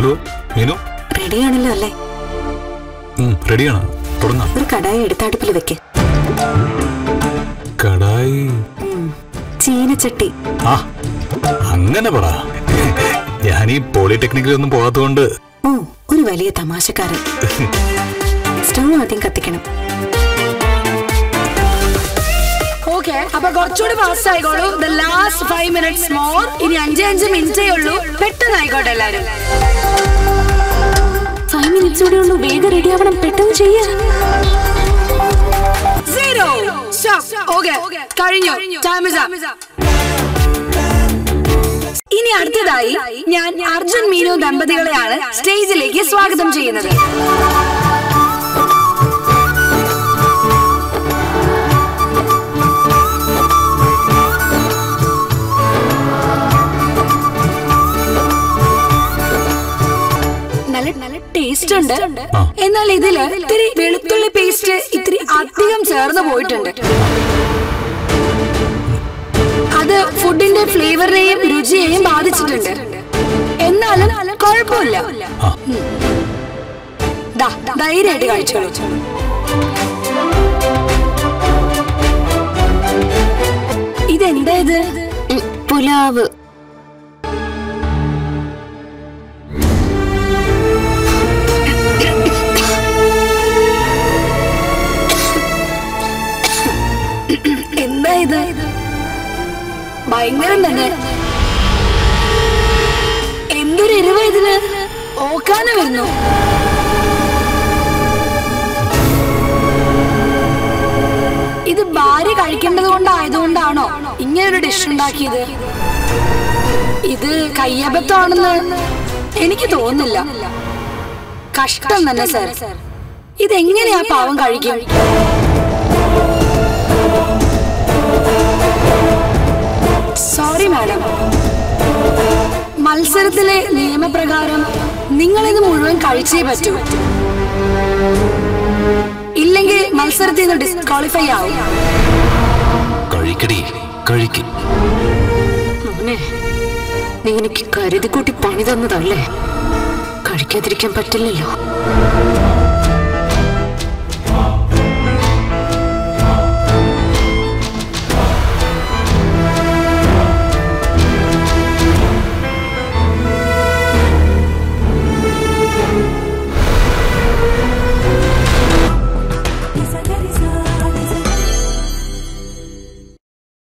Hello Meenu റെഡിയാണല്ലോ അല്ലേ ഉം, റെഡിയാണ് തുടങ്ങാം ഒരു കടായി എടുത്തടുപ്പിൽ വെക്ക് കടായി ചീനച്ചട്ടി ആ അങ്ങനെ പറ ഞാൻ ഈ പോളിടെക്നിക്കിലൊന്നും പോകാത്തതുകൊണ്ട് ഓ ഒരു വലിയ തമാശക്കാരൻ സ്റ്റൗ ആദ്യം കത്തിക്കണം ഓക്കെ അപ്പൊ കുറച്ചുകൂടി ഫാസ്റ്റ് ആയിക്കോളൂ the last five minutes more ഇനി അഞ്ചേ അഞ്ച് മിനിറ്റേ ഉള്ളൂ പെട്ടെന്ന് ആയിക്കോട്ടെ എല്ലാരും ഫൈവ് മിനിറ്റ്സ് കൂടെ ഉള്ളൂ വേഗം റെഡി ആവണം പെട്ടെന്ന് ചെയ്യാ സീറോ ഓക്കെ കഴിഞ്ഞു ടൈം ഇസ് ഇനി അടുത്തതായി ഞാൻ അർജുൻ മീനു ദമ്പതികളെയാണ് സ്റ്റേജിലേക്ക് സ്വാഗതം ചെയ്യുന്നത് നല്ല നല്ല ടേസ്റ്റ് ഉണ്ട് ആ. എന്നാൽ ഇതില് ഇത്തിരി വെളുത്തുള്ളി പേസ്റ്റ് ഇത്തിരി അധികം ചേർന്ന് പോയിട്ടുണ്ട് അത് ഫുഡിന്റെ ഫ്ലേവറിനെയും രുചിയെയും ബാധിച്ചിട്ടുണ്ട് എന്നാലും കുഴപ്പമില്ല ആ. ദാ, ധൈര്യമായിട്ട് കഴിച്ചോളൂ ഇതെന്താ ഇത് പുലാവ് എന്താ ഇത് ഭയങ്കരം തന്നെ എന്തൊരു എരിവ ഇതിന് ഓക്കാന വരുന്നു ഇത് ഭാര്യ കഴിക്കേണ്ടത് കൊണ്ടായതുകൊണ്ടാണോ ഇങ്ങനൊരു ഡിഷ് ഉണ്ടാക്കിയത് ഇത് കയ്യബദ്ധമാണെന്ന് എനിക്ക് തോന്നുന്നില്ല കഷ്ടം തന്നെ സർ ഇതെങ്ങനെയാ പാവം കഴിക്കും സോറി മാഡം മത്സരത്തിലെ നിയമപ്രകാരം നിങ്ങൾ ഇത് മുഴുവൻ കഴിച്ചേ പറ്റൂ ഇല്ലെങ്കിൽ മത്സരത്തിൽ നിന്ന് ഡിസ്ക്വാളിഫൈ ആവും കഴിക്കടി കഴിക്ക് മോനെ നീ എനിക്ക് കരുതി കൂട്ടി പണി തന്നതല്ലേ കഴിക്കാതിരിക്കാൻ പറ്റില്ലല്ലോ